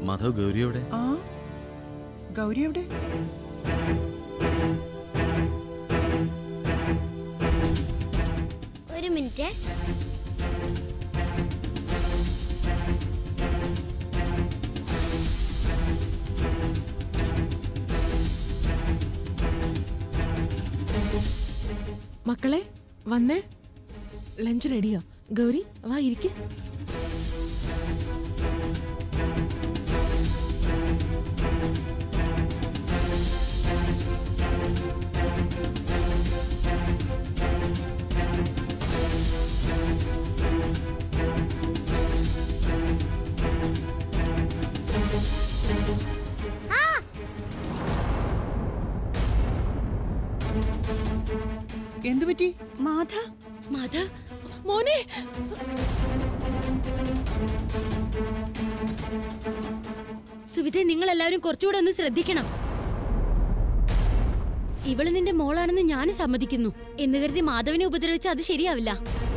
മാധവ് ഗൗരിയോടെ ആ ഗൗരി എവിടെ ഒരു മിനിറ്റ് മക്കളെ വന്നേ ലഞ്ച് റെഡിയാ ഗൗരി വാ ഇരിക്കെ എന്തു പറ്റി മാധ മാധ മോനെ സുവിധെ നിങ്ങൾ എല്ലാവരും കുറച്ചുകൂടെ ഒന്ന് ശ്രദ്ധിക്കണം ഇവള് നിന്റെ മോളാണെന്ന് ഞാൻ സമ്മതിക്കുന്നു എന്ന് കരുതി മാധവനെ ഉപദ്രവിച്ച അത് ശരിയാവില്ല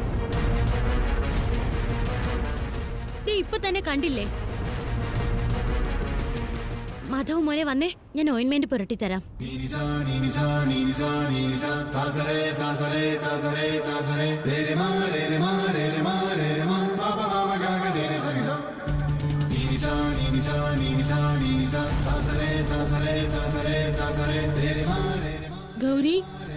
ദേ ഇപ്പൊ തന്നെ കണ്ടില്ലേ മാധവ് മോനെ വന്നേ ഞാൻ ഓയിൻമെന്റ് പുരട്ടി തരാം ഗൗരി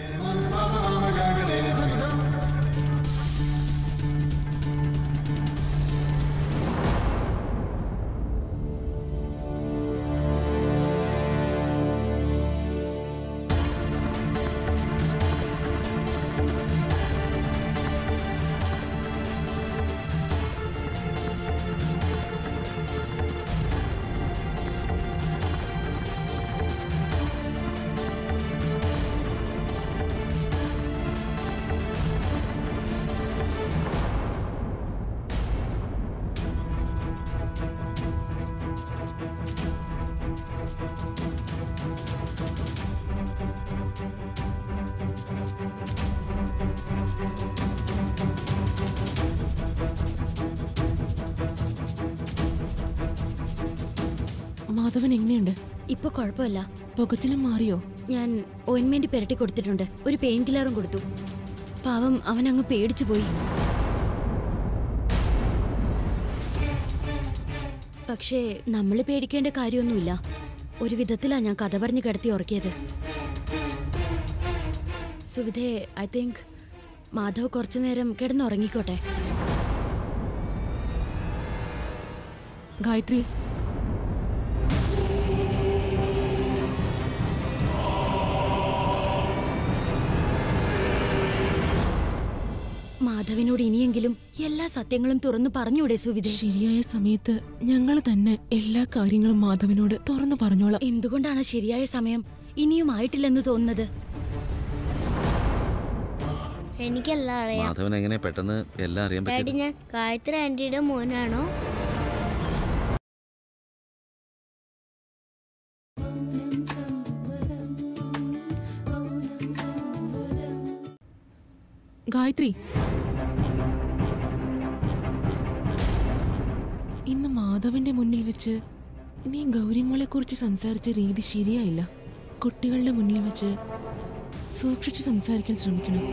മാധവൻ എങ്ങനെയുണ്ട് ഇപ്പൊ കുഴപ്പമില്ല പുകച്ചിലും മാറിയോ ഞാൻ ഓയിൻമെന്റ് പുരട്ടി കൊടുത്തിട്ടുണ്ട് ഒരു പെയിൻ കില്ലറും കൊടുത്തു പാവം അവൻ അങ്ങ് പേടിച്ചു പോയി പക്ഷേ നമ്മൾ പേടിക്കേണ്ട കാര്യമൊന്നുമില്ല ഒരു വിധത്തിലാ ഞാൻ കഥ പറഞ്ഞ് കിടത്തി ഉറക്കിയത് സുവിധേ ഐ തിങ്ക് മാധവ് കുറച്ചു നേരം കിടന്നുറങ്ങിക്കോട്ടെ ഗായത്രി മാധവിനോട് ഇനിയെങ്കിലും എല്ലാ സത്യങ്ങളും തുറന്നു പറഞ്ഞൂടെ സുവിധേ ശരിയായ സമയത്ത് ഞങ്ങൾ തന്നെ എല്ലാ കാര്യങ്ങളും മാധവനോട് തുറന്നു പറഞ്ഞോളാം എന്തുകൊണ്ടാണ് ശരിയായ സമയം ഇനിയും ആയിട്ടില്ലെന്ന് തോന്നുന്നത് എനിക്കെല്ലാം അറിയാം മാധവൻ എങ്ങനെ പെട്ടെന്ന് എല്ലാം അറിയാൻ ഡാഡി പറ്റും ഞാൻ ഗായത്രി ആന്റിയുടെ മോനാണോ ഗായത്രി ഇന്ന് മാധവന്റെ മുന്നിൽ വെച്ച് നീ ഗൗരിമോളെ കുറിച്ച് സംസാരിച്ച രീതി ശരിയായില്ല കുട്ടികളുടെ മുന്നിൽ വെച്ച് സൂക്ഷിച്ച് സംസാരിക്കാൻ ശ്രമിക്കണം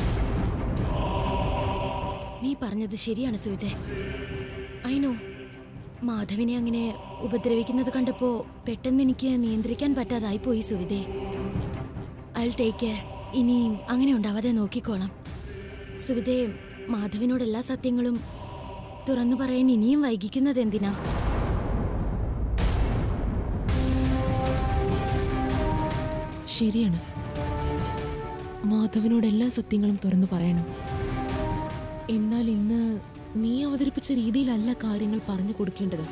നീ പറഞ്ഞത് ശരിയാണ് സുവിധേ അയിനോ മാധവിനെ അങ്ങനെ ഉപദ്രവിക്കുന്നത് കണ്ടപ്പോ പെട്ടെന്ന് എനിക്ക് നിയന്ത്രിക്കാൻ പറ്റാതായി പോയി സുവിധേ ഐ ടേക്ക് കെയർ ഇനി അങ്ങനെ ഉണ്ടാവാതെ നോക്കിക്കോളാം സുവിധേ മാധവിനോട് എല്ലാ സത്യങ്ങളും തുറന്നു പറയാൻ ഇനിയും വൈകിക്കുന്നത് എന്തിനാ ശരിയാണ് മാധവനോട് എല്ലാ സത്യങ്ങളും തുറന്നു പറയണം എന്നാൽ ഇന്ന് നീ അവതരിപ്പിച്ച രീതിയിലല്ല കാര്യങ്ങൾ പറഞ്ഞു കൊടുക്കേണ്ടത്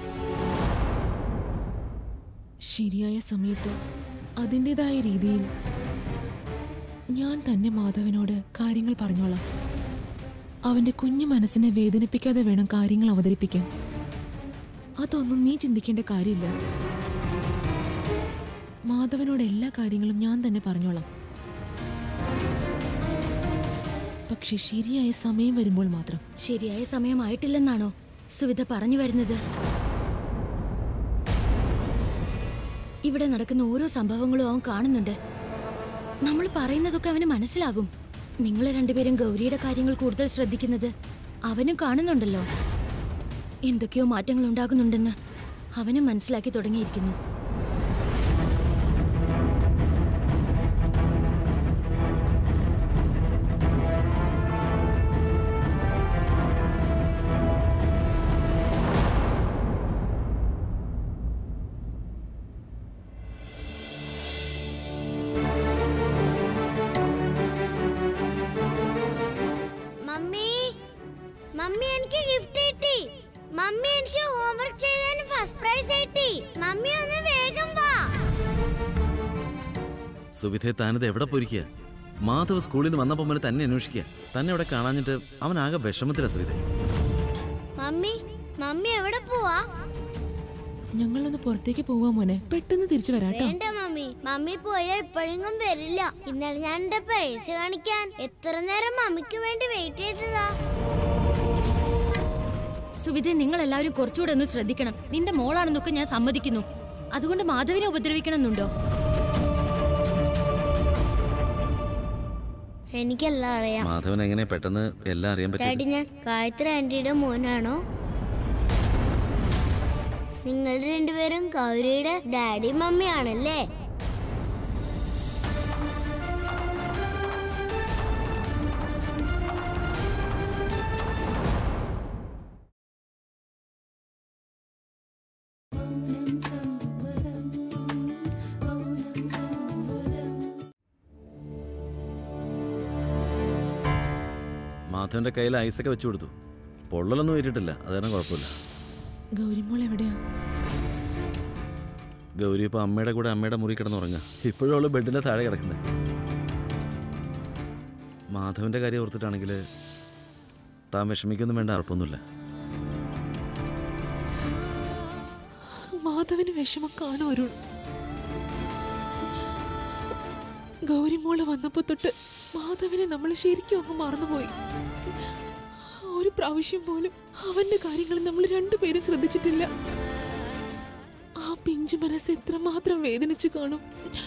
ശരിയായ സമയത്ത് അതിൻ്റെതായ രീതിയിൽ ഞാൻ തന്നെ മാധവനോട് കാര്യങ്ങൾ പറഞ്ഞോളാം അവന്റെ കുഞ്ഞു മനസ്സിനെ വേദനിപ്പിക്കാതെ വേണം കാര്യങ്ങൾ അവതരിപ്പിക്കാൻ അതൊന്നും നീ ചിന്തിക്കേണ്ട കാര്യമില്ല മാധവനോട് എല്ലാ കാര്യങ്ങളും ഞാൻ തന്നെ പറഞ്ഞോളാം പക്ഷെ ശരിയായ സമയം വരുമ്പോൾ മാത്രം ശരിയായ സമയമായിട്ടില്ലെന്നാണോ സുവിധ പറഞ്ഞു വരുന്നത് ഇവിടെ നടക്കുന്ന ഓരോ സംഭവങ്ങളും അവൻ കാണുന്നുണ്ട് നമ്മൾ പറയുന്നതൊക്കെ അവന് മനസ്സിലാകും നിങ്ങൾ രണ്ടുപേരും ഗൗരിയുടെ കാര്യങ്ങൾ കൂടുതൽ ശ്രദ്ധിക്കുന്നത് അവനും കാണുന്നുണ്ടല്ലോ എന്തൊക്കെയോ മാറ്റങ്ങൾ ഉണ്ടാകുന്നുണ്ടെന്ന് അവനും മനസ്സിലാക്കി തുടങ്ങിയിരിക്കുന്നു മമ്മി മമ്മി എനിക്ക് ഗിഫ്റ്റ് കിട്ടി മമ്മി എനിക്ക് ഹോംവർക്ക് ചെയ്തതിന് ഫസ്റ്റ് പ്രൈസ് കിട്ടി മമ്മി ഒന്ന് വേഗം വാ സുവിധയെ താനിത് എവിടെ പോയിരിക്കുക മാധവ് സ്കൂളിൽ നിന്ന് വന്നപ്പോൾ മുതൽ തന്നെ അന്വേഷിക്കുക തന്നെ ഇവിടെ കാണാഞ്ഞിട്ട് അവനാകെ വിഷമത്തിലാ സുവിധെ മമ്മി മമ്മി എവിടെ പോവാ ഞങ്ങളൊന്ന് പുറത്തേക്ക് പോവാ മോനെ പെട്ടെന്ന് തിരിച്ചു വരാട്ടോ വേണ്ട മമ്മി മമ്മി പോയാ ഇപ്പോഴെങ്കിലും വരില്ല ഇന്നലെ ഞാൻ എന്റെ പ്രൈസ് കാണിക്കാൻ എത്ര നേരം മമ്മിക്ക് വേണ്ടി വെയിറ്റ് ചെയ്തതാ സുവിധെ നിങ്ങൾ എല്ലാവരും കുറച്ചുകൂടെ ഒന്ന് ശ്രദ്ധിക്കണം നിന്റെ മോളാണെന്നൊക്കെ ഞാൻ സമ്മതിക്കുന്നു അതുകൊണ്ട് മാധവിനെ ഉപദ്രവിക്കണമെന്നുണ്ടോ എനിക്കെല്ലാം അറിയാം മാധവൻ എങ്ങനെ പെട്ടെന്ന് എല്ലാം അറിയാൻ ഡാഡി പറ്റും ഞാൻ ഗായത്രി ആന്റിയുടെ മോനാണോ നിങ്ങൾ രണ്ടുപേരും ഗൗരിയുടെ ഡാഡി മമ്മിയാണല്ലേ മാധവന്റെ കയ്യിൽ ഐസൊക്കെ വെച്ചു കൊടുത്തു പൊള്ളലൊന്നും ഏറ്റിട്ടില്ല അത് കാരണം കുഴപ്പമില്ല ഗൗരിമോൾ എവിടെയാ ഗൗരി ഇപ്പൊ അമ്മയുടെ കൂടെ അമ്മയുടെ മുറി കിടന്നുറങ്ങുക ഇപ്പോഴും അവള് ബെഡിന്റെ താഴെ കിടക്കുന്നത് മാധവന്റെ കാര്യം ഓർത്തിട്ടാണെങ്കിൽ താൻ വിഷമിക്കൊന്നും വേണ്ട അർപ്പൊന്നുമില്ല മാധവന് വിഷമം കാണും അരുൺ ഗൗരിമോള് വന്നപ്പോ തൊട്ട് മാധവനെ നമ്മൾ ശരിക്കും അങ്ങ് മറന്നുപോയി ഒരു പ്രാവശ്യം പോലും അവന്റെ കാര്യങ്ങൾ നമ്മൾ രണ്ടുപേരും ശ്രദ്ധിച്ചിട്ടില്ല ആ പിഞ്ചു മനസ്സ് എത്രമാത്രം വേദനിച്ചു കാണും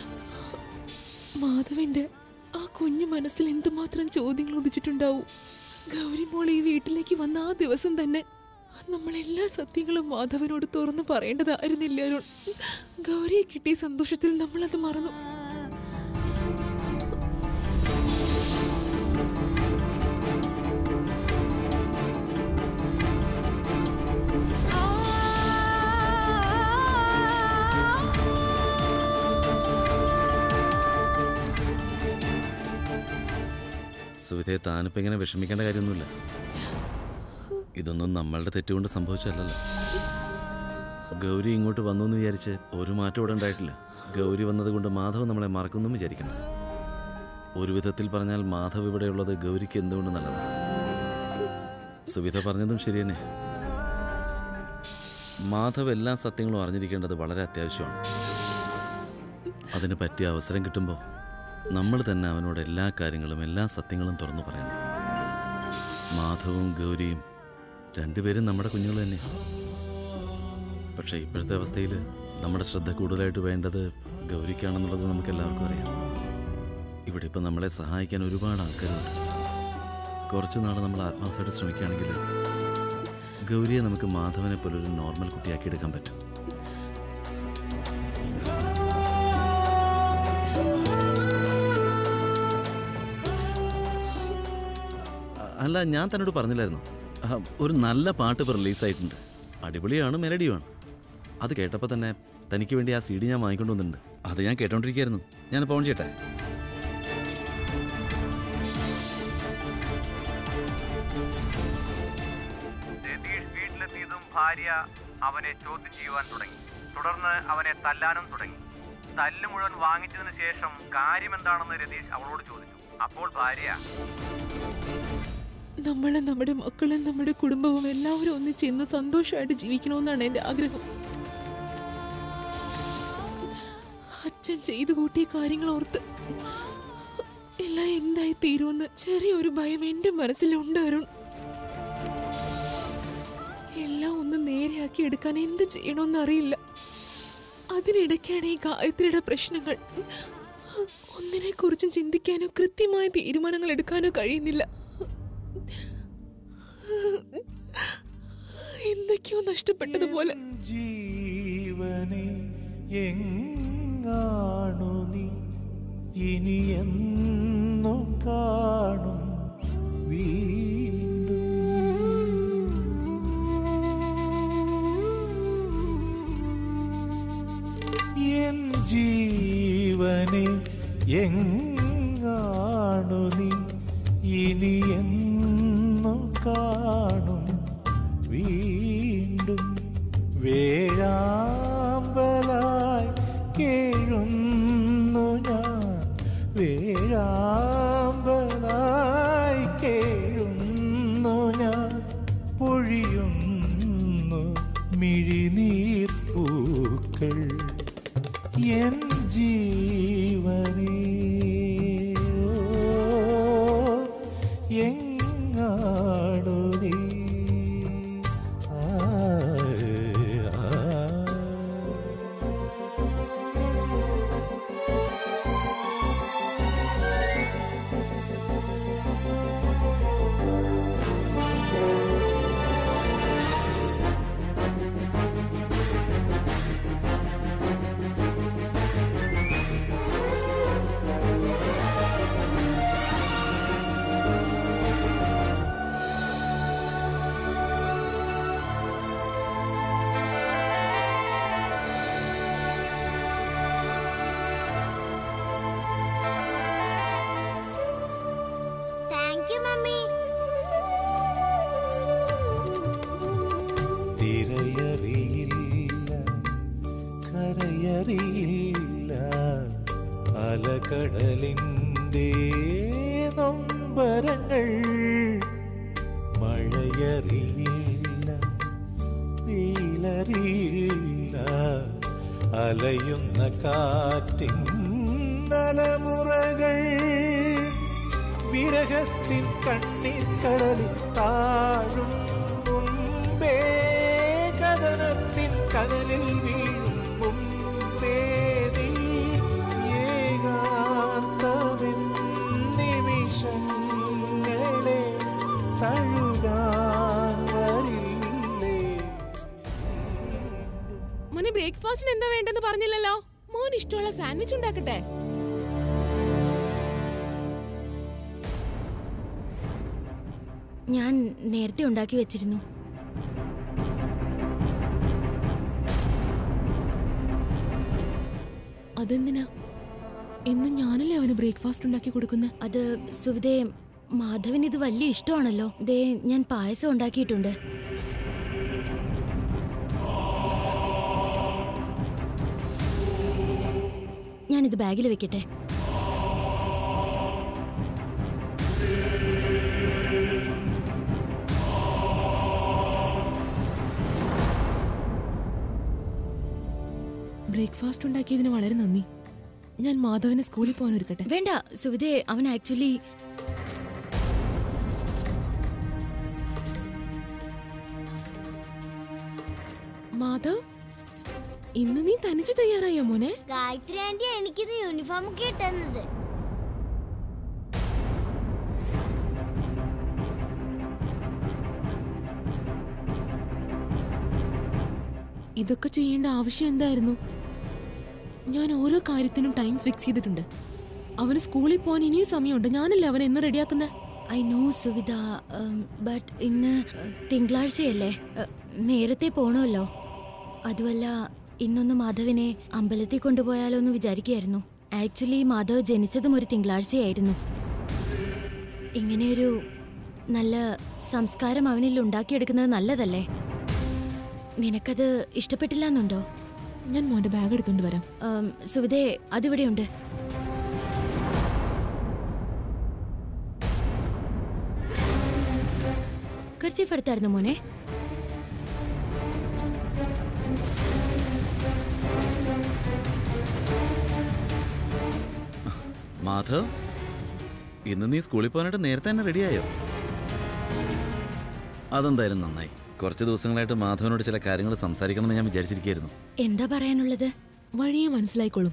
മാധവന്റെ ആ കുഞ്ഞു മനസ്സിൽ എന്തുമാത്രം ചോദ്യങ്ങൾ ഉദിച്ചിട്ടുണ്ടാവും ഗൗരിമോൾ ഈ വീട്ടിലേക്ക് വന്ന ആ ദിവസം തന്നെ നമ്മൾ എല്ലാ സത്യങ്ങളും മാധവനോട് തുറന്നു പറയേണ്ടതായിരുന്നില്ല അരുൺ ഗൗരിയെ കിട്ടിയ സന്തോഷത്തിൽ നമ്മളത് മറന്നു സുവിധയെ താനിപ്പോ ഇങ്ങനെ വിഷമിക്കേണ്ട കാര്യമൊന്നുമില്ല ഇതൊന്നും നമ്മളുടെ തെറ്റുകൊണ്ട് സംഭവിച്ചല്ലല്ലോ ഗൗരി ഇങ്ങോട്ട് വന്നു എന്ന് വിചാരിച്ച് ഒരു മാറ്റം ഇവിടെ ഉണ്ടായിട്ടില്ല ഗൗരി വന്നത് കൊണ്ട് മാധവ് നമ്മളെ മറക്കുന്നു വിചാരിക്കണം ഒരു വിധത്തിൽ പറഞ്ഞാൽ മാധവ് ഇവിടെയുള്ളത് ഗൗരിക്ക് എന്തുകൊണ്ട് നല്ലതാണ് സുവിധ പറഞ്ഞതും ശരി തന്നെ മാധവ് എല്ലാ സത്യങ്ങളും അറിഞ്ഞിരിക്കേണ്ടത് വളരെ അത്യാവശ്യമാണ് അതിന് പറ്റിയ അവസരം കിട്ടുമ്പോൾ നമ്മൾ തന്നെ അവനോട് എല്ലാ കാര്യങ്ങളും എല്ലാ സത്യങ്ങളും തുറന്നു പറയണം മാധവും ഗൗരിയും രണ്ടുപേരും നമ്മുടെ കുഞ്ഞുങ്ങൾ തന്നെ പക്ഷേ ഇപ്പോഴത്തെ അവസ്ഥയിൽ നമ്മുടെ ശ്രദ്ധ കൂടുതലായിട്ട് വേണ്ടത് ഗൗരിക്കാണെന്നുള്ളത് നമുക്ക് എല്ലാവർക്കും അറിയാം ഇവിടെ ഇപ്പം നമ്മളെ സഹായിക്കാൻ ഒരുപാട് ആൾക്കാരുണ്ട് കുറച്ച് നാൾ നമ്മൾ ആത്മാർത്ഥമായിട്ട് ശ്രമിക്കുകയാണെങ്കിൽ ഗൗരിയെ നമുക്ക് മാധവനെ പോലെ ഒരു നോർമൽ കുട്ടിയാക്കി എടുക്കാൻ പറ്റും അ- അല്ല ഞാൻ തന്നോട് പറഞ്ഞില്ലായിരുന്നു ആ, ഒരു നല്ല പാട്ട് ഇപ്പോൾ റിലീസായിട്ടുണ്ട് അടിപൊളിയാണ് മെലഡിയുമാണ് അത് കേട്ടപ്പോൾ തന്നെ തനിക്ക് വേണ്ടി ആ സി ഡി ഞാൻ വാങ്ങിക്കൊണ്ട് വന്നിട്ടുണ്ട് അത് ഞാൻ കേട്ടോണ്ടിരിക്കുകയായിരുന്നു ഞാൻ ഫോൺ ചെയ്യട്ടെ രതീഷ് വീട്ടിലെത്തിയതും ഭാര്യ അവനെ ചോദ്യം ചെയ്യുവാൻ തുടങ്ങി തുടർന്ന് അവനെ തല്ലാനും തുടങ്ങി തല്ല് മുഴുവൻ വാങ്ങിച്ചതിന് ശേഷം കാര്യമെന്താണെന്ന് രതീഷ് അവളോട് ചോദിച്ചു അപ്പോൾ ഭാര്യ നമ്മളെ നമ്മുടെ മക്കളും നമ്മുടെ കുടുംബവും എല്ലാവരും ഒന്നിച്ച് ഇന്ന് സന്തോഷമായിട്ട് ജീവിക്കണമെന്നാണ് എൻ്റെ ആഗ്രഹം അച്ഛൻ ചെയ്തു കൂട്ടിയ കാര്യങ്ങൾ ഓർത്ത് എല്ലാം എന്തായി തീരുമെന്ന് ചെറിയൊരു ഭയം എൻ്റെ മനസ്സിലുണ്ട് അരുൺ എല്ലാം ഒന്ന് നേരെയാക്കി എടുക്കാൻ എന്ത് ചെയ്യണമെന്ന് അറിയില്ല അതിനിടയ്ക്കാണ് ഈ ഗായത്രിയുടെ പ്രശ്നങ്ങൾ ഒന്നിനെ കുറിച്ചും ചിന്തിക്കാനോ കൃത്യമായ തീരുമാനങ്ങൾ എടുക്കാനോ കഴിയുന്നില്ല എന്തൊക്കെയോ നഷ്ടപ്പെട്ടതുപോലെ ജീവനെ എങ്ങാണു നീ ഇനി എന്നു കാണും വീണ്ടും എൻ ജീവനെ എങ്ങാണു നീ ഇനി എന്നു കാണും വീണ്ടും വേഴാമ്പലായി കേഴുന്നു ഞാൻ വേഴാമ്പലായി കേഴുന്നു ഞാൻ പൊഴിയുന്നു മിഴിനീർപ്പൂക്കൾ എൻ ജീവനേ എങ്ങാടു നീ ആ, ആ. താങ്ക് യു മമ്മി തിരയറിയില്ല കരയറിയില്ല അലകടലിൻ്റെ നൊമ്പരങ്ങൾ മഴയറിയില്ല വെയിലറിയില്ല അലയുന്ന കാറ്റിൻ അലമുറകൾ വിരഹത്തിൻ കണ്ണീർ കടലിൽ താഴും മുമ്പേ കഥനത്തിൻ കനലിൽ വീഴും മുമ്പേ നീ ഏകാന്തമെൻ നിമിഷങ്ങളെ തഴുകാൻ വരില്ലേ മോനെ ബ്രേക്ക്ഫാസ്റ്റിന് എന്താ വേണ്ടെന്ന് പറഞ്ഞില്ലല്ലോ മോൻ ഇഷ്ടമുള്ള സാൻഡ്വിച്ച് ഉണ്ടാക്കട്ടെ ഞാൻ നേരത്തെ ഉണ്ടാക്കി വെച്ചിരുന്നു അതെന്തിനാ എന്നും ഞാനല്ലേ അവന് ബ്രേക്ക്ഫാസ്റ്റ് ഉണ്ടാക്കി കൊടുക്കുന്നത് അത് സുവിതേ മാധവന് ഇത് വലിയ ഇഷ്ടമാണല്ലോ ദേ ഞാൻ പായസം ഉണ്ടാക്കിയിട്ടുണ്ട് ഞാനിത് ബാഗിൽ വെക്കട്ടെ ബ്രേക്ക്ഫാസ്റ്റ് ഉണ്ടാക്കിയതിന് വളരെ നന്ദി ഞാൻ മാധവനെ സ്കൂളിൽ പോകാൻ ഒരുക്കട്ടെ വേണ്ട സുവിതേ അവൻ ആക്ച്വലി മാധവ് ഇന്ന് നീ തനിച്ച് തയ്യാറായോ മോനെ ഗായത്രി ആന്റി എനിക്കിത് യൂണിഫോം ഒക്കെ ഇട്ടുന്നത് ഇതൊക്കെ ചെയ്യേണ്ട ആവശ്യം എന്തായിരുന്നു ഞാൻ ഓരോ കാര്യത്തിനും ടൈം ഫിക്സ് ചെയ്തിട്ടുണ്ട് അവന് സ്കൂളിൽ പോകാൻ ഇനിയും സമയമുണ്ട് ഞാനല്ലേ അവനെ എന്ന് റെഡിയാക്കുന്നത് ഐ നോ സുവിത ബട്ട് ഇന്ന് ഉം, തിങ്കളാഴ്ചയല്ലേ ഉം, നേരത്തെ പോണമല്ലോ അതുമല്ല ഇന്നൊന്ന് മാധവിനെ അമ്പലത്തിൽ കൊണ്ടുപോയാലോ എന്ന് വിചാരിക്കുകയായിരുന്നു ആക്ച്വലി മാധവ് ജനിച്ചതും ഒരു തിങ്കളാഴ്ചയായിരുന്നു ഇങ്ങനെയൊരു നല്ല സംസ്കാരം അവനിൽ ഉണ്ടാക്കിയെടുക്കുന്നത് നല്ലതല്ലേ നിനക്കത് ഇഷ്ടപ്പെട്ടില്ല എന്നുണ്ടോ ഞാൻ മോന്റെ ബാഗ് എടുത്തോണ്ട് വരാം ഉം, സുവിതേ അതിവിടെയുണ്ട് കർച്ചീഫ് എടുത്തായിരുന്നു മോനെ മാധവ് ഇന്ന് നീ സ്കൂളിൽ പോകാനായിട്ട് നേരത്തെ തന്നെ റെഡിയായോ അതെന്തായാലും നന്നായി കുറച്ച് ദിവസങ്ങളായിട്ട് മാധവനോട് ചില കാര്യങ്ങൾ സംസാരിക്കണമെന്ന് ഞാൻ വിചാരിച്ചിരിക്കുകയായിരുന്നു എന്താ പറയാനുള്ളത് വഴിയെ മനസ്സിലായിക്കോളും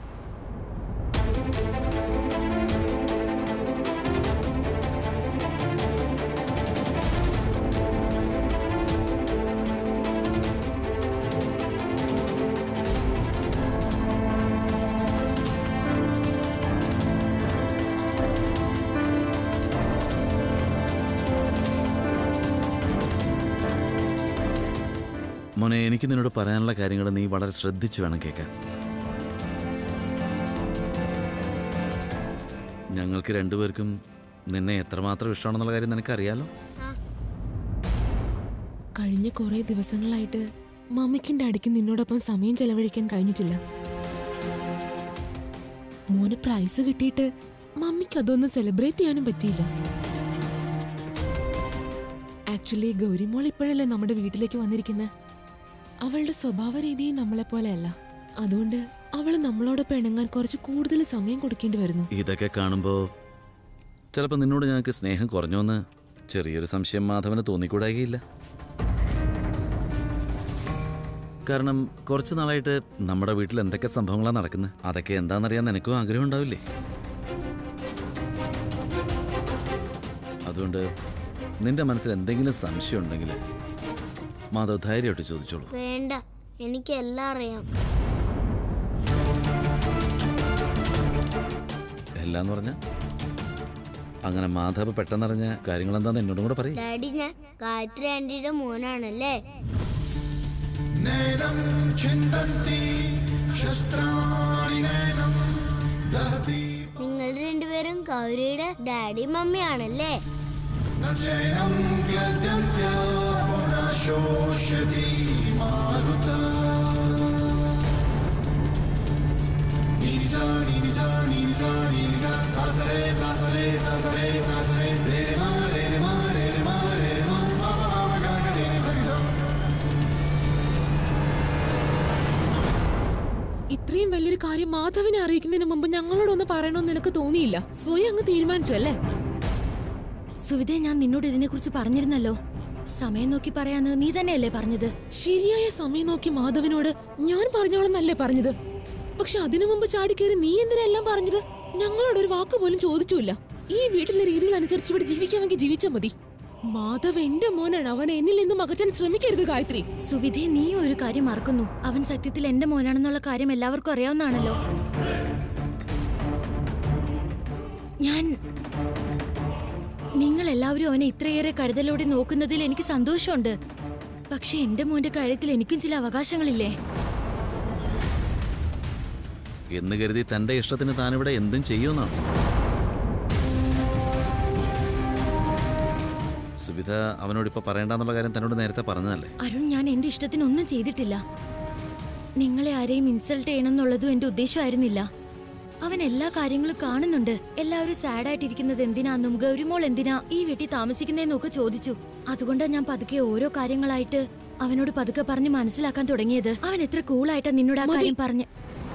മോനെ എനിക്ക് നിന്നോട് പറയാനുള്ള കാര്യങ്ങൾ നീ വളരെ ശ്രദ്ധിച്ചു വേണം കേൾക്കാൻ ഞങ്ങൾക്ക് രണ്ടുപേർക്കും നിന്നെ എത്രമാത്രം ഇഷ്ടമാണെന്നുള്ള കാര്യം നിനക്കറിയാലോ കഴിഞ്ഞ കുറെ ദിവസങ്ങളായിട്ട് മമ്മിക്കും ഡാഡിക്കും നിന്നോടൊപ്പം സമയം ചെലവഴിക്കാൻ കഴിഞ്ഞിട്ടില്ല മോന് പ്രൈസ് കിട്ടിയിട്ട് മമ്മിക്ക് അതൊന്ന് സെലിബ്രേറ്റ് ചെയ്യാനും പറ്റിയില്ല ആക്ച്വലി ഗൗരിമോൾ ഇപ്പോഴല്ലേ നമ്മുടെ വീട്ടിലേക്ക് വന്നിരിക്കുന്നത് അവളുടെ സ്വഭാവ രീതിയും നമ്മളെ പോലെയല്ല അതുകൊണ്ട് അവൾ നമ്മളോടൊപ്പം ഇണങ്ങാൻ കുറച്ച് കൂടുതൽ സമയം കൊടുക്കേണ്ടി വരുന്നു ഇതൊക്കെ കാണുമ്പോൾ ചിലപ്പോൾ നിന്നോട് ഞങ്ങൾക്ക് സ്നേഹം കുറഞ്ഞോന്ന് ചെറിയൊരു സംശയം മാധവന് തോന്നിക്കൂടായികയില്ല കാരണം കുറച്ച് നാളായിട്ട് നമ്മുടെ വീട്ടിൽ എന്തൊക്കെ സംഭവങ്ങളാണ് നടക്കുന്നത് അതൊക്കെ എന്താണെന്നറിയാൻ നിനക്കും ആഗ്രഹം ഉണ്ടാവില്ലേ അതുകൊണ്ട് നിന്റെ മനസ്സിൽ എന്തെങ്കിലും സംശയം ഉണ്ടെങ്കിൽ മാധവ് ധൈര്യമായിട്ട് ചോദിച്ചോളൂ വേണ്ട എനിക്ക് എല്ലാം അറിയാം എല്ലാം എന്ന് പറഞ്ഞാൽ അങ്ങനെ മാധവ് പെട്ടെന്നറിഞ്ഞ കാര്യങ്ങൾ എന്താന്ന് എന്നോടും കൂടെ പറയും ഡാഡി ഞാൻ ഗായത്രി ആന്റിയുടെ മോനാണല്ലേ നൈനം ചിന്തന്തി ശസ്ത്രാണി നൈനം ദഹതി നിങ്ങൾ രണ്ടുപേരും ഗൗരിയുടെ ഡാഡി മമ്മിയാണല്ലേ നചൈനം ഗ്ലദ്യന്ത്യ പുനഃശോഷ്യതി മാരുത നിനിസ നിനിസ നിനിസ നിനിസ സാസരേ സാസരേ സാസരേ സാസരേ രേ മാ രേ രേ മാ രേ രേ മാ രേ രേ മാ പാ പാ പാ ഗ ഗ രേ രേ സ ഗ സ ഇത്രയും വലിയൊരു കാര്യം മാധവനെ അറിയിക്കുന്നതിന് മുമ്പ് ഞങ്ങളോടൊന്ന് പറയണമെന്ന് നിനക്ക് തോന്നിയില്ല സ്വയം അങ്ങ് തീരുമാനിച്ചു അല്ലേ സുവിധേ ഞാൻ നിന്നോട് ഇതിനെക്കുറിച്ച് പറഞ്ഞിരുന്നല്ലോ സമയം നോക്കി പറയാന്ന് നീ തന്നെയല്ലേ പറഞ്ഞത് ശരിയായ സമയം നോക്കി മാധവനോട് ഞാൻ പറഞ്ഞോളെന്നല്ലേ പറഞ്ഞത് പക്ഷെ അതിനു മുമ്പ് ചാടിക്കേറി നീ എന്തിനാ എല്ലാം പറഞ്ഞത് ഞങ്ങളോട് ഒരു വാക്ക് പോലും ചോദിച്ചില്ല ഈ വീട്ടിലെ രീതികൾ അനുസരിച്ച് ഇവിടെ ജീവിക്കാമെങ്കിൽ ജീവിച്ചാൽ മതി മാധവ് എന്റെ മോനാണ് അവനെ എന്നിൽ നിന്നും അകറ്റാൻ ശ്രമിക്കരുത് ഗായത്രി സുവിധേ നീ ഒരു കാര്യം മറക്കുന്നു അവൻ സത്യത്തിൽ എന്റെ മോനാണെന്നുള്ള കാര്യം എല്ലാവർക്കും അറിയാവുന്നതാണല്ലോ ഞാൻ നിങ്ങൾ എല്ലാവരും അവനെ ഇത്രയേറെ കരുതലോടെ നോക്കുന്നതിൽ എനിക്ക് സന്തോഷമുണ്ട് പക്ഷെ എന്റെ മോന്റെ കാര്യത്തിൽ എനിക്കും ചില അവകാശങ്ങളില്ലേ എന്ന് കരുതി തന്റെ ഇഷ്ടത്തിന് താനിവിടെ എന്തും ചെയ്യുമെന്നാണ് സുവിധ അവനോടിപ്പോൾ പറയണ്ടെന്നുള്ള കാര്യം തന്നോട് നേരത്തെ പറഞ്ഞതല്ലേ അരുൺ ഞാൻ എന്റെ ഇഷ്ടത്തിനൊന്നും ചെയ്തിട്ടില്ല നിങ്ങളെ ആരെയും ഇൻസൾട്ട് ചെയ്യണമെന്നുള്ളതും എന്റെ ഉദ്ദേശമായിരുന്നില്ല അവൻ എല്ലാ കാര്യങ്ങളും കാണുന്നുണ്ട് എല്ലാവരും സാഡായിട്ടിരിക്കുന്നത് എന്തിനാന്നും ഗൗരിമോൾ എന്തിനാ ഈ വീട്ടിൽ താമസിക്കുന്നതെന്നൊക്കെ ചോദിച്ചു അതുകൊണ്ടാ ഞാൻ പതുക്കെ ഓരോ കാര്യങ്ങളായിട്ട് അവനോട് പതുക്കെ പറഞ്ഞ് മനസ്സിലാക്കാൻ തുടങ്ങിയത് അവൻ എത്ര കൂളായിട്ടാ നിന്നോട് ആ മതി. കാര്യം പറഞ്ഞ്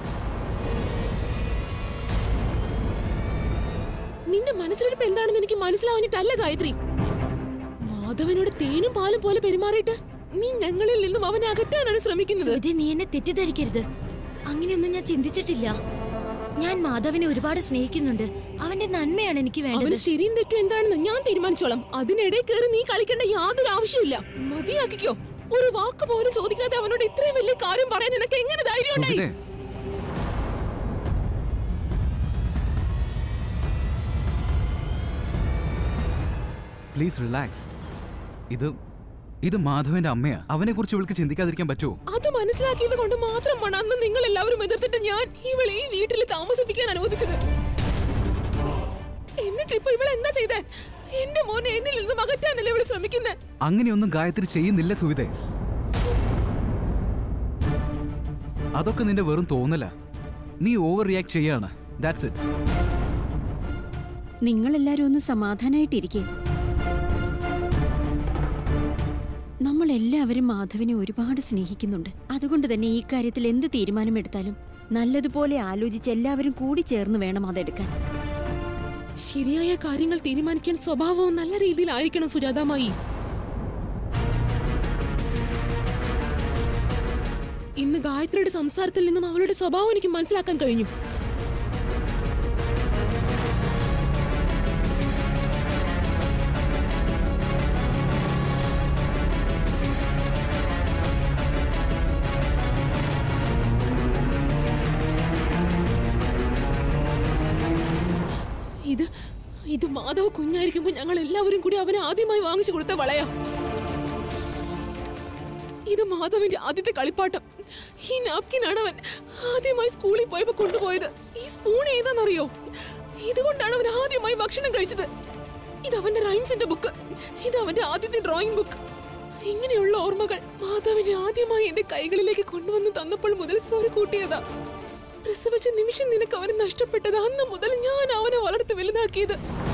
നിന്റെ മനസ്സിലിരിപ്പ് എന്താണെന്ന് എനിക്ക് മനസ്സിലാവാനിട്ടല്ല ഗായത്രി മാധവനോട് തേനും പാലും പോലെ പെരുമാറിയിട്ട് നീ ഞങ്ങളിൽ നിന്നും അവനെ അകറ്റാനാണ് ശ്രമിക്കുന്നത് സുധി നീ എന്നെ തെറ്റിദ്ധരിക്കരുത് അങ്ങനെയൊന്നും ഞാൻ ചിന്തിച്ചിട്ടില്ല ഞാൻ മാധവനെ ഒരുപാട് സ്നേഹിക്കുന്നുണ്ട് അവന്റെ നന്മയാണ് എനിക്ക് അവന് വേണ്ടത് ശരിയും തെറ്റും എന്താണെന്ന് ഞാൻ തീരുമാനിച്ചോളാം അതിനിടെ കയറി നീ കളിക്കേണ്ട യാതൊരു ആവശ്യമില്ല മതിയാക്കിക്കോ ഒരു വാക്ക് പോലും ചോദിക്കാതെ അവനോട് ഇത്രയും വലിയ കാര്യം പറയാൻ നിനക്ക് എങ്ങനെ ധൈര്യം ഉണ്ടായി സുബിതേ പ്ലീസ് റിലാക്സ് ഇത് ഇത് മാധവന്റെ അമ്മയാ അവനെ കുറിച്ച് ഇവൾക്ക് ചിന്തിക്കാതിരിക്കാൻ പറ്റുമോ അത് മനസ്സിലാക്കിയത് കൊണ്ട് മാത്രമാണ് അന്ന് നിങ്ങൾ എല്ലാവരും എതിർത്തിട്ട് ഞാൻ ഇവളെ ഈ വീട്ടിൽ താമസിപ്പിക്കാൻ അനുവദിച്ചത് എന്നിട്ട് ഇപ്പൊ ഇവൾ എന്താ ചെയ്തേ എന്റെ മോനെ എന്നിൽ നിന്നും അകറ്റാനല്ലേ ഇവള് ശ്രമിക്കുന്നത് അങ്ങനെയൊന്നും ഗായത്രി ചെയ്യുന്നില്ല സുവിതേ അതൊക്കെ നിന്റെ വെറും തോന്നല നീ ഓവർ റിയാക്ട് ചെയ്യാണ് ദാറ്റ്സ് ഇറ്റ് നിങ്ങളെല്ലാരും ഒന്ന് സമാധാനായിട്ടിരിക്കെ നമ്മൾ എല്ലാവരും മാധവിനെ ഒരുപാട് സ്നേഹിക്കുന്നുണ്ട് അതുകൊണ്ട് തന്നെ ഈ കാര്യത്തിൽ എന്ത് തീരുമാനമെടുത്താലും നല്ലതുപോലെ ആലോചിച്ച് എല്ലാവരും കൂടി ചേർന്ന് വേണം അതെടുക്കാൻ ശരിയായ കാര്യങ്ങൾ തീരുമാനിക്കാൻ സ്വഭാവവും നല്ല രീതിയിലായിരിക്കണം സുജാതാമായി ഇന്ന് ഇന്ന് ഗായത്രിയുടെ സംസാരത്തിൽ നിന്നും അവളുടെ സ്വഭാവം എനിക്ക് മനസ്സിലാക്കാൻ കഴിഞ്ഞു ഇത് ഇത് മാധവ് കുഞ്ഞായിരിക്കുമ്പോൾ ഞങ്ങൾ എല്ലാവരും കൂടി അവന് ആദ്യമായി വാങ്ങിച്ചു കൊടുത്ത വളയാ ഇത് മാധവന്റെ ആദ്യത്തെ കളിപ്പാട്ടം ഈ നാപ്കിനാണ് അവൻ ആദ്യമായി സ്കൂളിൽ പോയപ്പോ കൊണ്ടുപോയത് ഈ സ്പൂൺ ഏതാണെന്നറിയോ ഇതുകൊണ്ടാണ് അവൻ ആദ്യമായി ഭക്ഷണം കഴിച്ചത് ഇത് അവന്റെ റൈംസിന്റെ ബുക്ക് ഇത് അവന്റെ ആദ്യത്തെ ഡ്രോയിങ് ബുക്ക് ഇങ്ങനെയുള്ള ഓർമ്മകൾ മാധവനെ ആദ്യമായി എന്റെ കൈകളിലേക്ക് കൊണ്ടുവന്ന് തന്നപ്പോൾ മുതൽ സ്വരു കൂട്ടിയതാ പ്രസവിച്ച നിമിഷം നിനക്ക് അവനെ നഷ്ടപ്പെട്ടത് അന്ന് മുതൽ ഞാൻ അവനെ വളർത്തി വലുതാക്കിയത്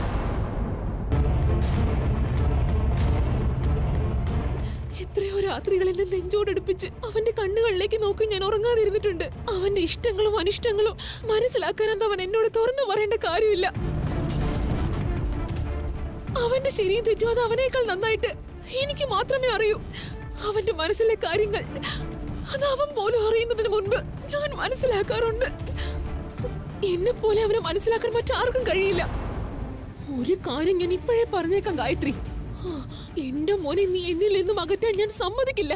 എത്രയോ രാത്രികൾ എന്നെ നെഞ്ചോടടുപ്പിച്ച് അവന്റെ കണ്ണുകളിലേക്ക് നോക്കി ഞാൻ ഉറങ്ങാതിരുന്നിട്ടുണ്ട് അവന്റെ ഇഷ്ടങ്ങളും അനിഷ്ടങ്ങളും മനസ്സിലാക്കാനെന്ന് അവൻ എന്നോട് തുറന്നു പറയേണ്ട കാര്യമില്ല അവന്റെ ശരിയും തെറ്റും അത് അവനേക്കാൾ നന്നായിട്ട് എനിക്ക് മാത്രമേ അറിയൂ അവന്റെ മനസ്സിലെ കാര്യങ്ങൾ അത് അവൻ പോലും അറിയുന്നതിന് മുൻപ് ഞാൻ മനസ്സിലാക്കാറുണ്ട് എന്നെ പോലെ അവനെ മനസ്സിലാക്കാൻ മറ്റാർക്കും കഴിയില്ല ഒരു കാര്യം ഞാൻ ഇപ്പോഴേ പറഞ്ഞേക്കാം ഗായത്രി ആ, എന്റെ മോനെ നീ എന്നിൽ നിന്നും അകറ്റാൻ ഞാൻ സമ്മതിക്കില്ല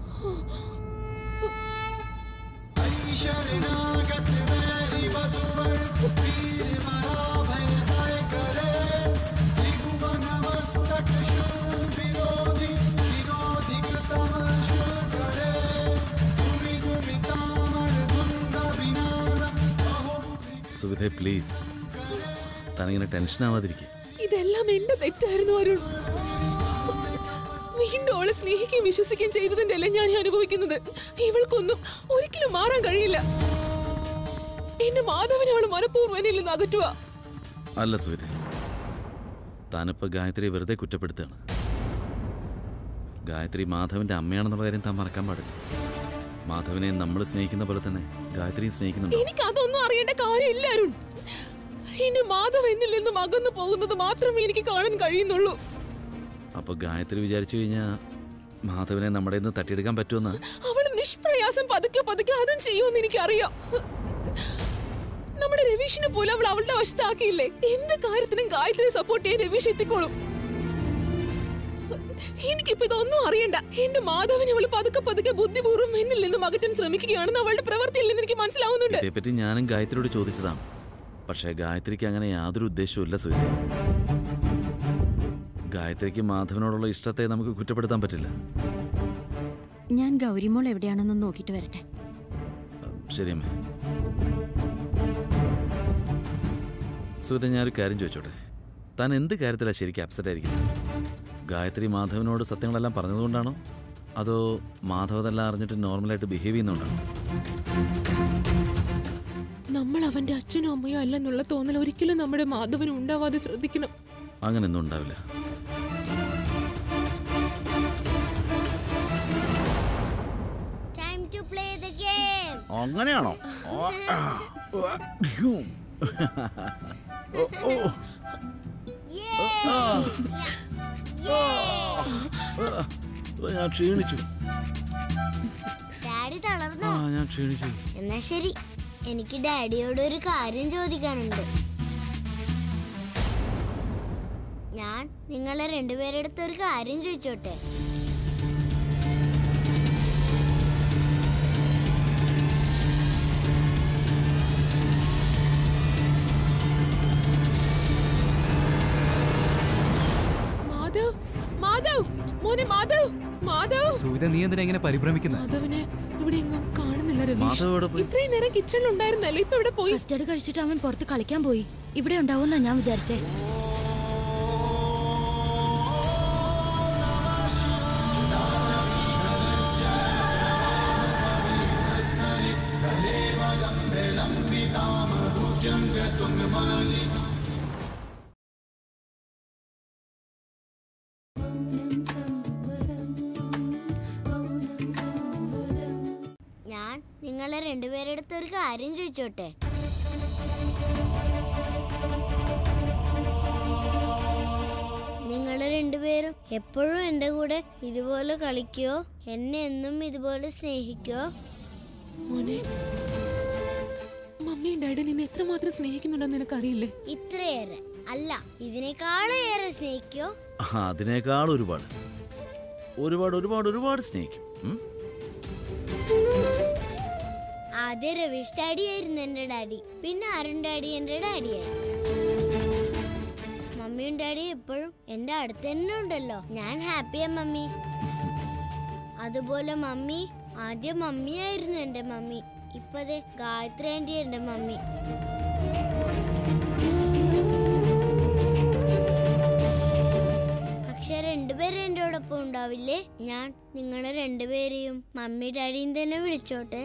സുവിധേ പ്ലീസ് താനിങ്ങനെ ടെൻഷൻ ആവാതിരിക്കുക ഇതെല്ലാം എന്റെ തെറ്റായിരുന്നു അരുൺ വീണ്ടും അവളെ സ്നേഹിക്കുകയും വിശ്വസിക്കുകയും ചെയ്തതിന്റെ അല്ല ഞാൻ ഈ അനുഭവിക്കുന്നത് ഇവൾക്കൊന്നും ഒരിക്കലും മാറാൻ കഴിയില്ല എന്റെ മാധവനെ അവൾ മനഃപൂർവ്വം എന്നിൽ നിന്ന് അകറ്റുക അല്ല സുവിധേ താനിപ്പോൾ ഗായത്രിയെ വെറുതെ കുറ്റപ്പെടുത്തുകയാണ് ഗായത്രി മാധവന്റെ അമ്മയാണെന്നുള്ള കാര്യം താൻ മറക്കാൻ പാടില്ല മാധവനെ നമ്മൾ സ്നേഹിക്കുന്ന പോലെ തന്നെ ഗായത്രിയും സ്നേഹിക്കുന്നുണ്ടോ എനിക്ക് അതൊന്നും അറിയേണ്ട കാര്യമില്ല അരുൺ എന്റെ മാധവ് എന്നിൽ നിന്നും അകന്നു പോകുന്നത് മാത്രമേ എനിക്ക് കാണാൻ കഴിയുന്നുള്ളൂ അപ്പോൾ ഗായത്രി വിചാരിച്ചു കഴിഞ്ഞാൽ മാധവനെ നമ്മുടെ നിന്ന് തട്ടിയെടുക്കാൻ പറ്റുമെന്ന് അവൾ നിഷ്പ്രയാസം പതുക്കെ പതുക്കെ അതും ചെയ്യുമെന്ന് എനിക്കറിയാം നമ്മുടെ രവീഷിനെ പോലെ അവൾ അവളുടെ വശത്താക്കിയില്ലേ എന്ത് കാര്യത്തിനും ഗായത്രി സപ്പോർട്ട് ചെയ്യാൻ രവീഷ് എത്തിക്കോളും എനിക്കിപ്പോ ഇതൊന്നും അറിയണ്ട എന്റെ മാധവനെ അവൾ പതുക്കെ പതുക്കെ ബുദ്ധിപൂർവ്വം എന്നിൽ നിന്നും അകറ്റാൻ ശ്രമിക്കുകയാണെന്ന് അവളുടെ പ്രവൃത്തിയിൽ നിന്ന് എനിക്ക് മനസ്സിലാവുന്നുണ്ട് ഇതേപ്പറ്റി ഞാനും ഗായത്രിയോട് ചോദിച്ചതാണ് പക്ഷേ ഗായത്രിക്ക് അങ്ങനെ യാതൊരു ഉദ്ദേശവും ഇല്ല സുഹൃത്ത് ഗായത്രിക്ക് മാധവനോടുള്ള ഇഷ്ടത്തെ നമുക്ക് കുറ്റപ്പെടുത്താൻ പറ്റില്ല ഞാൻ ഗൗരിമോൾ എവിടെയാണെന്ന് നോക്കിയിട്ട് വരട്ടെ ശരിയമ്മേ സുഹൃത്തെ ഞാനൊരു കാര്യം ചോദിച്ചോട്ടെ താൻ എന്ത് കാര്യത്തിലാണ് ശരിക്കും അപ്സെറ്റ് ആയിരിക്കുന്നത് ഗായത്രി മാധവനോട് സത്യങ്ങളെല്ലാം പറഞ്ഞതുകൊണ്ടാണോ അതോ മാധവ് അതെല്ലാം അറിഞ്ഞിട്ട് നോർമലായിട്ട് ബിഹേവ് ചെയ്യുന്നുണ്ടാണോ നമ്മൾ അവന്റെ അച്ഛനോ അമ്മയോ അല്ലെന്നുള്ള തോന്നൽ ഒരിക്കലും നമ്മുടെ മാധവന് ഉണ്ടാവാതെ ശ്രദ്ധിക്കണം അങ്ങനെയൊന്നും ഉണ്ടാവില്ല Time to play the game. അങ്ങനെയാണോ Yay! Yay! ഞാൻ ക്ഷീണിച്ചു ഡാഡി തളർന്നോ ആ ഞാൻ ക്ഷീണിച്ചു എന്നാ ശരി എനിക്ക് ഡാഡിയോട് ഒരു കാര്യം ചോദിക്കാനുണ്ട് ഞാൻ നിങ്ങളെ രണ്ടുപേരുടെ അടുത്ത് ഒരു കാര്യം ചോദിച്ചോട്ടെ മാധവ് മാധവ് മോനെ മാധവ് മാധവ് സുവിധ നീ എന്തിനാ ഇങ്ങനെ പരിഭ്രമിക്കുന്നത് മാധവനെ ഇവിടെ എങ്ങും കാണുന്നില്ല രവീഷ് മാധവ് എവിടെ പോയി? ഇത്രയും നേരം കിച്ചണിൽ ഉണ്ടായിരുന്നല്ലോ ഇപ്പൊ ഇവിടെ പോയി കസ്റ്റഡ് കഴിച്ചിട്ട് അവൻ പുറത്ത് കളിക്കാൻ പോയി ഇവിടെ ഉണ്ടാവുന്ന ഞാൻ വിചാരിച്ചേ ഞാൻ നിങ്ങളെ രണ്ടുപേരുടെ അടുത്ത് ഒരു കാര്യം ചോദിച്ചോട്ടെ നിങ്ങൾ രണ്ടുപേരും എപ്പോഴും എൻ്റെ കൂടെ ഇതുപോലെ കളിക്കോ എന്നെ എന്നും ഇതുപോലെ സ്നേഹിക്കോ മോനെ മമ്മിയും ഡാഡി നിന്നെ എത്രമാത്രം സ്നേഹിക്കുന്നുണ്ടെന്ന് നിനക്കറിയില്ലേ ഇത്രയേറെ അല്ല ഇതിനേക്കാളും ഏറെ സ്നേഹിക്കോ ആ, അതിനേക്കാൾ ഒരുപാട് ഒരുപാട് ഒരുപാട് ഒരുപാട് സ്നേഹിക്കും ഉം? ആദ്യം രവീഷ് ഡാഡി ആയിരുന്നു എന്റെ ഡാഡി പിന്നെ അരുൺ ഡാഡി എന്റെ ഡാഡിയായി മമ്മിയും ഡാഡിയും എപ്പോഴും എന്റെ അടുത്ത് തന്നെ ഉണ്ടല്ലോ ഞാൻ ഹാപ്പിയാ മമ്മി അതുപോലെ മമ്മി ആദ്യം മമ്മിയായിരുന്നു എന്റെ മമ്മി ഇപ്പതേ ഗായത്രി ആന്റി എന്റെ മമ്മി പക്ഷെ രണ്ടുപേരും എന്റെ ഒപ്പം ഉണ്ടാവില്ലേ ഞാൻ നിങ്ങളെ രണ്ടുപേരെയും മമ്മി ഡാഡിയും തന്നെ വിളിച്ചോട്ടെ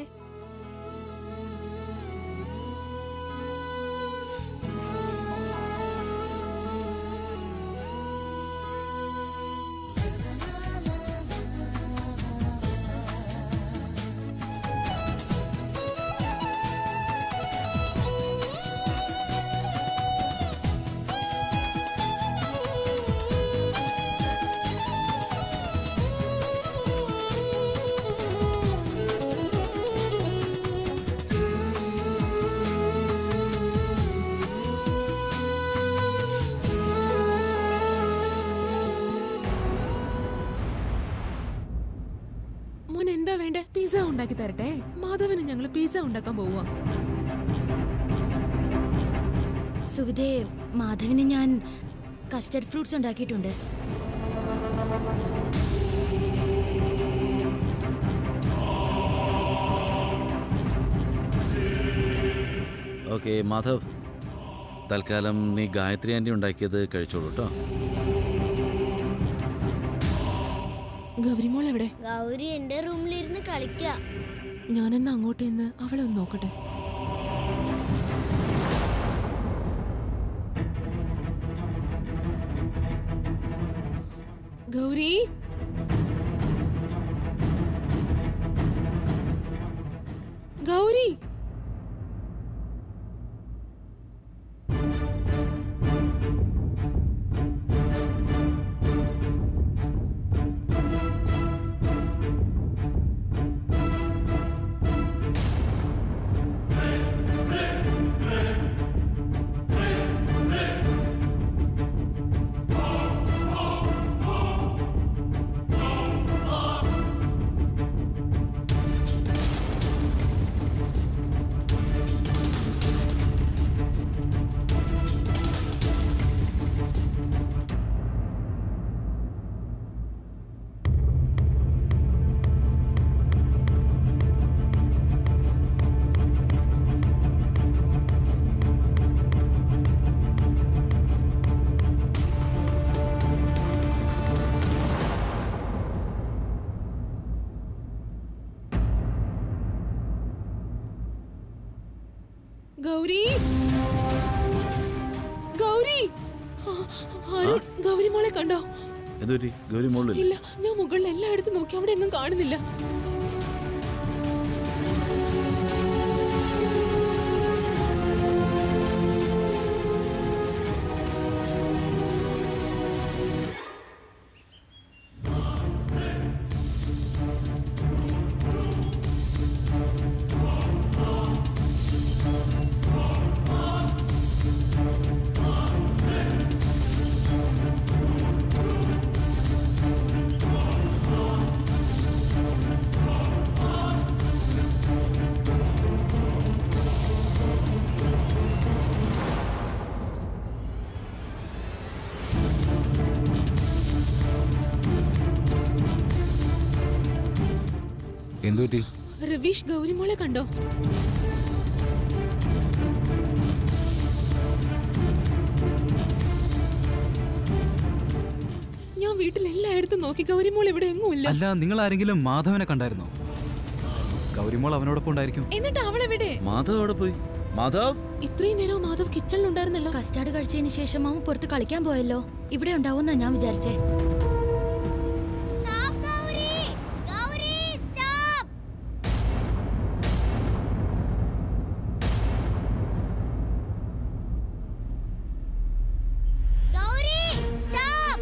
മോൻ എന്താ വേണ്ടേ പിസ്സ ഉണ്ടാക്കി തരട്ടെ മാധവന് ഞങ്ങൾ പിസ്സ ഉണ്ടാക്കാൻ പോവാ സുവിധേ മാധവിന് ഞാൻ കസ്റ്റർഡ് ഫ്രൂട്ട്സ് ഉണ്ടാക്കിയിട്ടുണ്ട് ഓക്കെ മാധവ് തൽക്കാലം നീ ഗായത്രി ആൻറ്റി ഉണ്ടാക്കിയത് കഴിച്ചോളൂ കേട്ടോ ഗൗരിമോൾ എവിടെ ഗൗരി എന്റെ റൂമിലിരുന്ന് കളിക്ക ഞാനെന്നാ അങ്ങോട്ട് നിന്ന് അവളെ ഒന്ന് നോക്കട്ടെ ഗൗരി ഗൗരി ഗൗരി ഗൗരി ആ, അരുൺ ഗൗരി മോളെ കണ്ടോ എന്തുപറ്റി ഗൗരി മുകളിൽ ഇല്ല ഞാൻ മുകളിൽ എല്ലായിടത്തും നോക്കി അവിടെ എങ്ങും കാണുന്നില്ല എന്തുപറ്റി രവീഷ് ഗൗരി മോളെ കണ്ടോ ഞാൻ വീട്ടിൽ എല്ലായിടത്തും നോക്കി ഗൗരി മോൾ ഇവിടെ എങ്ങും ഇല്ല അല്ല നിങ്ങൾ ആരെങ്കിലും മാധവനെ കണ്ടായിരുന്നോ ഗൗരിമോൾ അവനോടൊപ്പം ഉണ്ടായിരിക്കും എന്നിട്ട് അവളെവിടെ മാധവ് അവിടെ പോയി മാധവ് ഇത്രയും നേരം മാധവ് കിച്ചണിൽ ഉണ്ടായിരുന്നല്ലോ കസ്റ്റാർഡ് കഴിച്ചതിന് ശേഷം അവൻ പുറത്ത് കളിക്കാൻ പോയല്ലോ ഇവിടെ ഉണ്ടാവുമെന്നാ ഞാൻ വിചാരിച്ചേ Stop, Gauri Gauri stop Gauri stop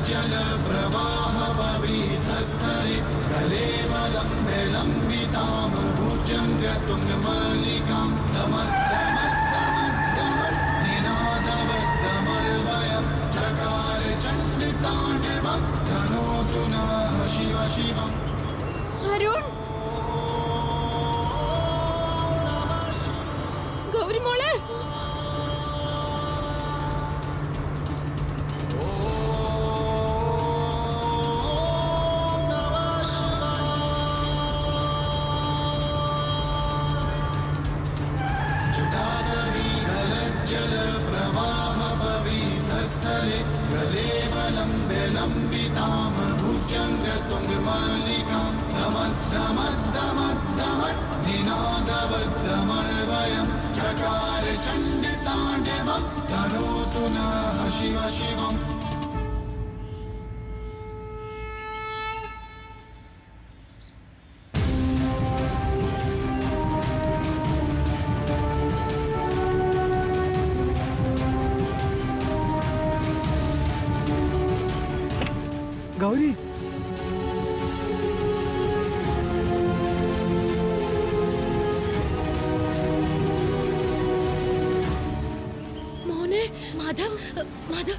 Arun Gauri മോളെ ഗൗരി മോനെ മാധവ് മാധവ്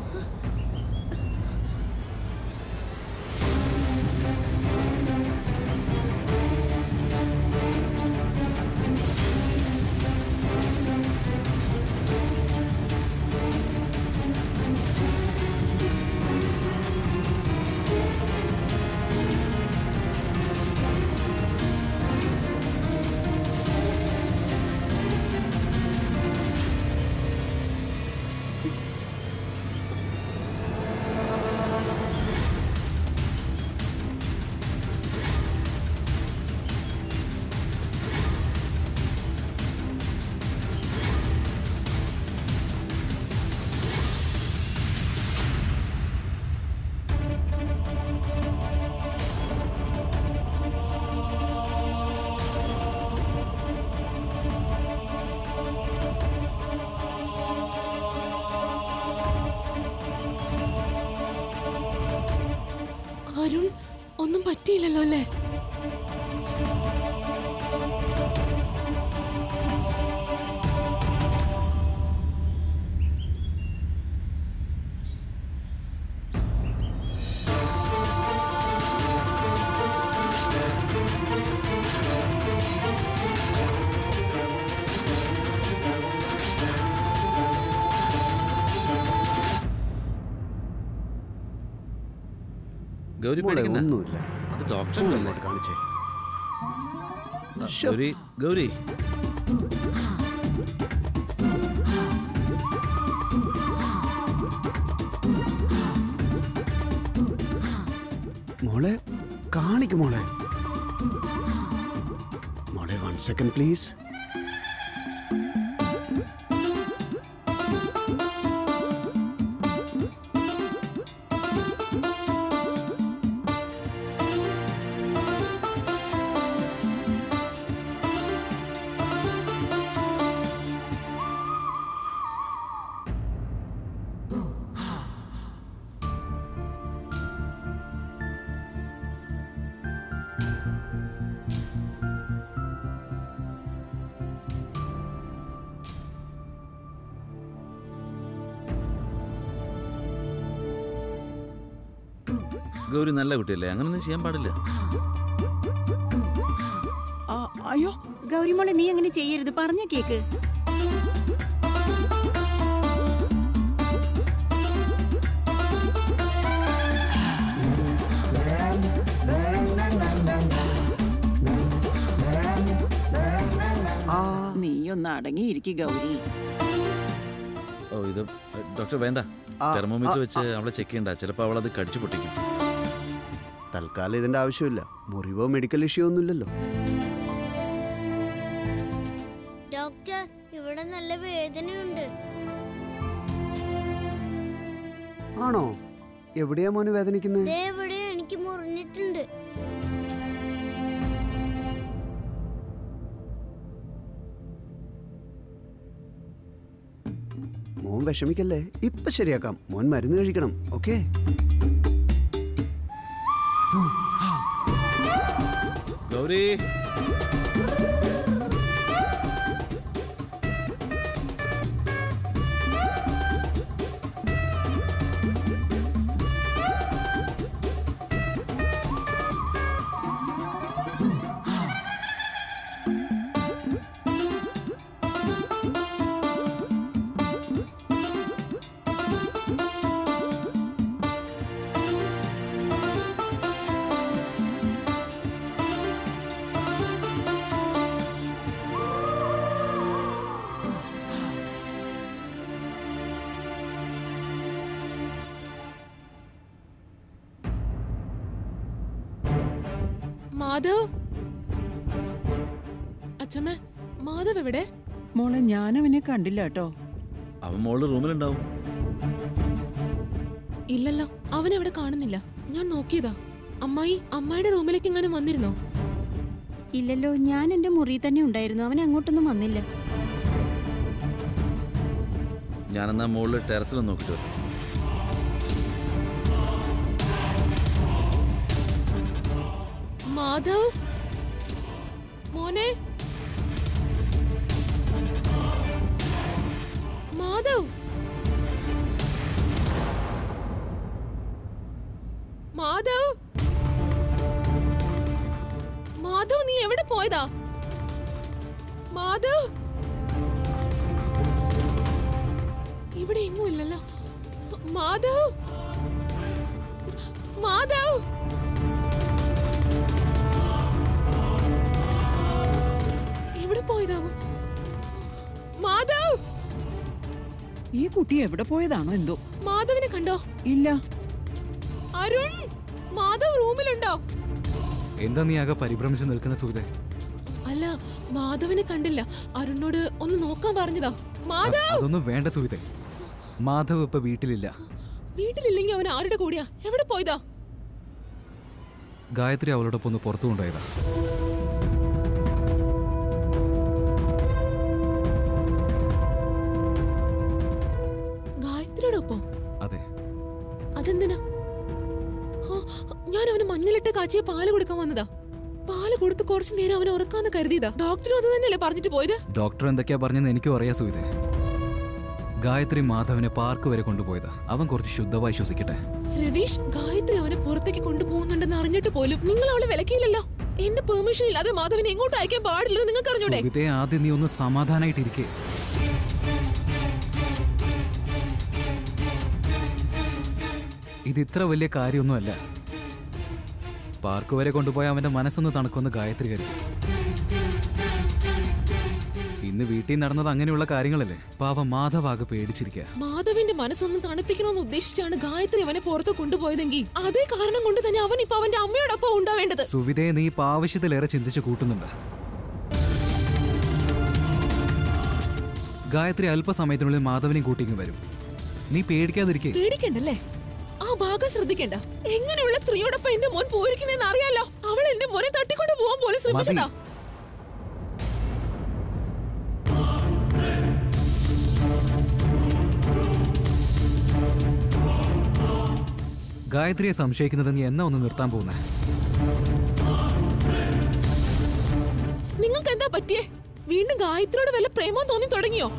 അരുൺ ഒന്നും പറ്റിയില്ലല്ലോ അല്ലേ ഗൗരി മോളെ പേടിക്കണ്ട ഒന്നുമില്ല അത് ഡോക്ടർ മോളെ ഇങ്ങോട്ട് കാണിച്ചേ ശ്ശോ. ഗൗരി ഗൗരി മോളെ കാണിക്ക് മോളെ മോളെ വൺ സെക്കൻഡ് പ്ലീസ് ഗൗരി നല്ല കുട്ടിയല്ലേ അങ്ങനൊന്നും ചെയ്യാൻ പാടില്ല ആ, അയ്യോ ഗൗരിമോളെ നീ അങ്ങനെ ചെയ്യരുത് പറഞ്ഞ കേക്ക് ആ നീയൊന്ന് അടങ്ങിയിരിക്കും ഗൗരി ഓ ഇത് ഡോക്ടർ വേണ്ട ആ, തെർമോമീറ്റർ ആ, വെച്ച് അവളെ ചെക്ക് ചെയ്യണ്ട ചിലപ്പോൾ അവൾ അത് കടിച്ചു പൊട്ടിക്കും തൽക്കാലം ഇതിന്റെ ആവശ്യമില്ല മുറിവോ മെഡിക്കൽ ഇഷ്യൂ ഒന്നുമില്ലല്ലോ ഡോക്ടർ ഇവിടെ നല്ല വേദനയുണ്ട് ആണോ എവിടെയാ മോന് വേദനിക്കുന്നത് ദേ ഇവിടെ എനിക്ക് മുറിഞ്ഞിട്ടുണ്ട് മോൻ വിഷമിക്കല്ലേ ഇപ്പൊ ശരിയാക്കാം മോൻ മരുന്ന് കഴിക്കണം ഓക്കെ ഗൗരി മാധവ് അച്ഛമ്മ മാധവ് എവിടെ മോളെ ഞാനവനെ കണ്ടില്ല കേട്ടോ അവൻ മോള് റൂമിലുണ്ടാവും ഇല്ലല്ലോ അവൻ എവിടെ കാണുന്നില്ല ഞാൻ നോക്കിയതാ അമ്മായി അമ്മായിയുടെ റൂമിലേക്ക് എങ്ങനെ വന്നിരുന്നോ ഇല്ലല്ലോ ഞാൻ എന്റെ മുറി തന്നെ ഉണ്ടായിരുന്നു അവൻ അങ്ങോട്ടൊന്നും വന്നില്ല ഞാനെന്നാ മോളിൽ ടെറസിലൊന്ന് നോക്കിട്ട് വരാം മാധവ് മോനെ മാധവ് മാധവ് മാധവ് നീ എവിടെ പോയതാ മാധവ് ഇവിടെ എങ്ങും ഇല്ലല്ലോ മാധവ് മാധവ് എവിടെ പോയതാവും മാധവ് ഈ കുട്ടി എവിടെ പോയതാണോ എന്തോ മാധവിനെ കണ്ടോ ഇല്ല അരുൺ മാധവ് റൂമിലുണ്ടോ എന്താ നീ ആകെ പരിഭ്രമിച്ച് നിൽക്കുന്ന സുഹൃത്തെ അല്ല മാധവിനെ കണ്ടില്ല അരുണിനോട് ഒന്ന് നോക്കാൻ പറഞ്ഞതാ മാധവ് അതൊന്നും വേണ്ട സുഹൃത്തെ മാധവ് ഇപ്പൊ വീട്ടിലില്ല വീട്ടിലില്ലെങ്കിൽ അവൻ ആരുടെ കൂടെയാ എവിടെ പോയതാ ഗായത്രി അവളോടൊപ്പം ഒന്ന് പുറത്തു കൊണ്ടുപോയതാ ഗായത്രിയുടെ ഒപ്പം അതെ അതെന്തിനാ ആ, ഞാൻ അവന് മഞ്ഞളിട്ട് കാച്ചിയ പാല് കൊടുക്കാൻ വന്നതാ പാല് കൊടുത്ത് കുറച്ചു നേരം അവനെ ഉറക്കാന്ന് കരുതിയതാ ഡോക്ടറും അത് തന്നെയല്ലേ പറഞ്ഞിട്ട് പോയത് ഡോക്ടർ എന്തൊക്കെയാ പറഞ്ഞെന്ന് എനിക്കും അറിയാം സുഹിതേ ഗായത്രി മാധവനെ പാർക്ക് വരെ കൊണ്ടുപോയതാ അവൻ കുറച്ച് ശുദ്ധമായി ശ്വസിക്കട്ടെ രവീഷ് ഗായത്രി അവനെ പുറത്തേക്ക് കൊണ്ടുപോകുന്നുണ്ടെന്ന് അറിഞ്ഞിട്ട് പോലും നിങ്ങൾ അവളെ വിലക്കിയില്ലല്ലോ എന്റെ പെർമിഷൻ ഇല്ലാതെ മാധവനെ എങ്ങോട്ട് അയക്കാൻ പാടില്ലെന്ന് നിങ്ങൾക്ക് അറിഞ്ഞൂടെ സുഹിതേ ആദ്യം നീ ഒന്ന് സമാധാനായിട്ടിരിക്കേ ഇത് ഇത്ര വലിയ കാര്യമൊന്നുമല്ല പാർക്ക് വരെ കൊണ്ടുപോയ അവന്റെ മനസ്സൊന്ന് തണുക്കുമെന്ന് ഗായത്രി കരുതി ഇന്ന് വീട്ടിൽ നടന്നത് അങ്ങനെയുള്ള കാര്യങ്ങളല്ലേ പാവ മാധവാകെ പേടിച്ചിരിക്കുക മാധവിന്റെ മനസ്സൊന്നും തണുപ്പിക്കണമെന്ന് ഉദ്ദേശിച്ചാണ് ഗായത്രി അവനെ പുറത്ത് കൊണ്ടുപോയതെങ്കിൽ അതേ കാരണം കൊണ്ട് തന്നെ അവൻ ഇപ്പൊ അവന്റെ അമ്മയോടൊപ്പം ഉണ്ടാവേണ്ടത് സുവിതയെ നീ ഇപ്പൊ ആവശ്യത്തിലേറെ ചിന്തിച്ച് കൂട്ടുന്നുണ്ട് ഗായത്രി അല്പസമയത്തിനുള്ളിൽ മാധവനെയും കൂട്ടിങ്ങ് വരും നീ പേടിക്കാതിരിക്കേ പേടിക്കണ്ടല്ലേ ആ ഭാഗം ശ്രദ്ധിക്കണ്ട എങ്ങനെയുള്ള സ്ത്രീയോടൊപ്പം എന്റെ മോൻ പോയിരിക്കുന്നെന്ന് അറിയാലോ അവൾ എന്റെ മോനെ തട്ടിക്കൊണ്ട് പോകാൻ പോലും ശ്രമിച്ചതാ ഗായത്രിയെ സംശയിക്കുന്നത് നീ എന്നാ ഒന്ന് നിർത്താൻ പോകുന്നേ നിങ്ങൾക്ക് എന്താ പറ്റിയേ വീണ്ടും ഗായത്രിയോട് വല്ല പ്രേമം തോന്നി തുടങ്ങിയോ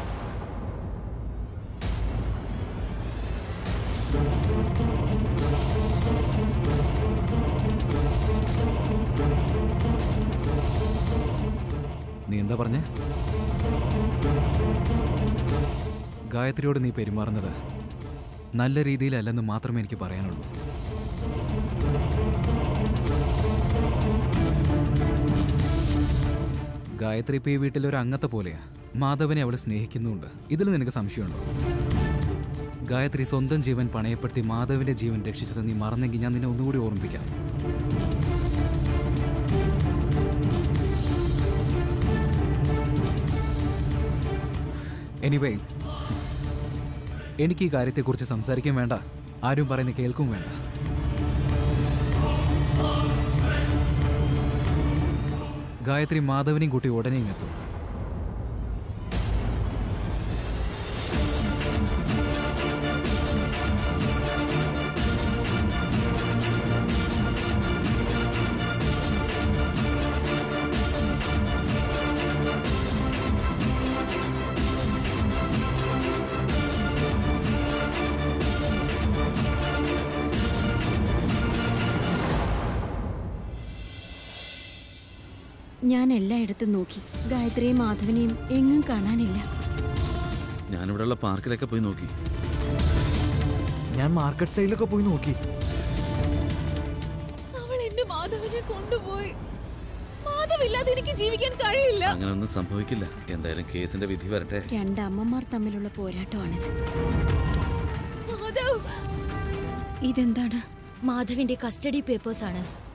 നീ എന്താ പറഞ്ഞേ ഗായത്രിയോട് നീ പെരുമാറുന്നത് നല്ല രീതിയിലല്ലെന്ന് മാത്രമേ എനിക്ക് പറയാനുള്ളൂ ഗായത്രി ഇപ്പൊ ഈ വീട്ടിൽ ഒരു അംഗത്തെ പോലെയാ മാധവനെ അവളെ സ്നേഹിക്കുന്നുണ്ട് ഇതിൽ നിനക്ക് സംശയമുണ്ടോ ഗായത്രി സ്വന്തം ജീവൻ പണയപ്പെടുത്തി മാധവിന്റെ ജീവൻ രക്ഷിച്ചത് നീ മറന്നെങ്കിൽ ഞാൻ നിന്നെ ഒന്നുകൂടി ഓർമ്മിപ്പിക്കാം എനിവേ എനിക്ക് ഈ കാര്യത്തെക്കുറിച്ച് സംസാരിക്കാൻ വേണ്ട ആരും പറയുന്ന കേൾക്കും വേണ്ട ഗായത്രി മാധവനെയും കൂട്ടി ഉടനെ ഇങ്ങെത്തും ഞാൻ എല്ലായിടത്തും നോക്കി ഗായത്രിയും മാധവനെയും എങ്ങും കാണാനില്ല ഞാനിവിടെയുള്ള പാർക്കിലൊക്കെ പോയി നോക്കി ഞാൻ മാർക്കറ്റ് സൈഡിലൊക്കെ പോയി നോക്കി അവൾ എന്റെ മാധവനെ കൊണ്ടുപോയി മാധവില്ലാതെ എനിക്ക് ജീവിക്കാൻ കഴിയില്ല അങ്ങനെ ഒന്നും സംഭവിക്കില്ല എന്തായാലും കേസിന്റെ വിധി വരട്ടെ രണ്ട് അമ്മമാർ തമ്മിലുള്ള പോരാട്ടമാണിത് മാധവ് ഇതെന്താണ് മാധവിന്റെ കസ്റ്റഡി പേപ്പേഴ്സ് ആണ്